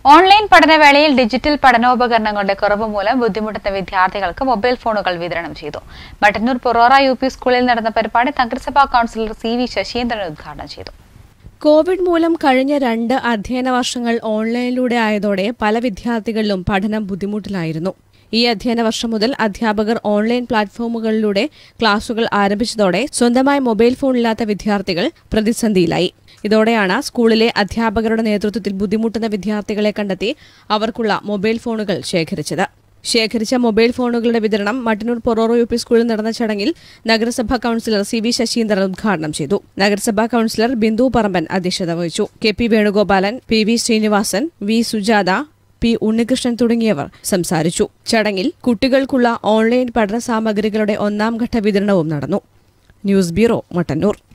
online പഠനവേളയിൽ digital പഠനോപകരണങ്ങളുടെ കുറവ് മൂലം ബുദ്ധിമുട്ടുന്ന വിദ്യാർത്ഥികൾക്ക് മൊബൈൽ ഫോണുകൾ വിതരണം ചെയ്തു മട്ടന്നൂർ പൊറോറ യു പി സ്കൂളിൽ നടന്ന പരിപാടി നഗരസഭാ കൌൺസിലർ സി വി ശശീന്ദ്രൻ ഉദ്ഘാടനം ചെയ്തു കോവിഡ് മൂലം കഴിഞ്ഞ രണ്ട് അധ്യയന വർഷങ്ങൾ ഓൺലൈനിലൂടെ ആയതോടെ പല വിദ്യാർത്ഥികളിലും പഠനം ബുദ്ധിമുട്ടിലായിരുന്നു ഈ അധ്യയന വർഷം മുതൽ അധ്യാപകർ ഓൺലൈൻ പ്ലാറ്റ്ഫോമുകളിലൂടെ ക്ലാസുകൾ ആരംഭിച്ചതോടെ സ്വന്തമായി മൊബൈൽ ഫോൺ ഇല്ലാത്ത വിദ്യാർത്ഥികൾ പ്രതിസന്ധിയിലായി ഇതോടെയാണ് സ്കൂളിലെ അധ്യാപകരുടെ നേതൃത്വത്തിൽ ബുദ്ധിമുട്ടുന്ന വിദ്യാർത്ഥികളെ കണ്ടെത്തി അവർക്കുള്ള മൊബൈൽ ഫോണുകൾ ശേഖരിച്ചത് ശേഖരിച്ച മൊബൈൽ ഫോണുകളുടെ വിതരണം മട്ടന്നൂർ പൊറോറോ യു പി സ്കൂളിൽ നടന്ന ചടങ്ങിൽ നഗരസഭാ കൌൺസിലർ സി വി ശശീന്ദ്രൻ ഉദ്ഘാടനം ചെയ്തു നഗരസഭാ കൌൺസിലർ ബിന്ദു പറമ്പൻ അധ്യക്ഷത വഹിച്ചു K P Venugopalan P V Sreenivasan V Sujatha P Unnikrishnan തുടങ്ങിയവർ സംസാരിച്ചു ചടങ്ങിൽ കുട്ടികൾക്കുള്ള ഓൺലൈൻ പഠന സാമഗ്രികളുടെ ഒന്നാം ഘട്ട വിതരണവും നടന്നു ന്യൂസ് ബ്യൂറോ മട്ടന്നൂർ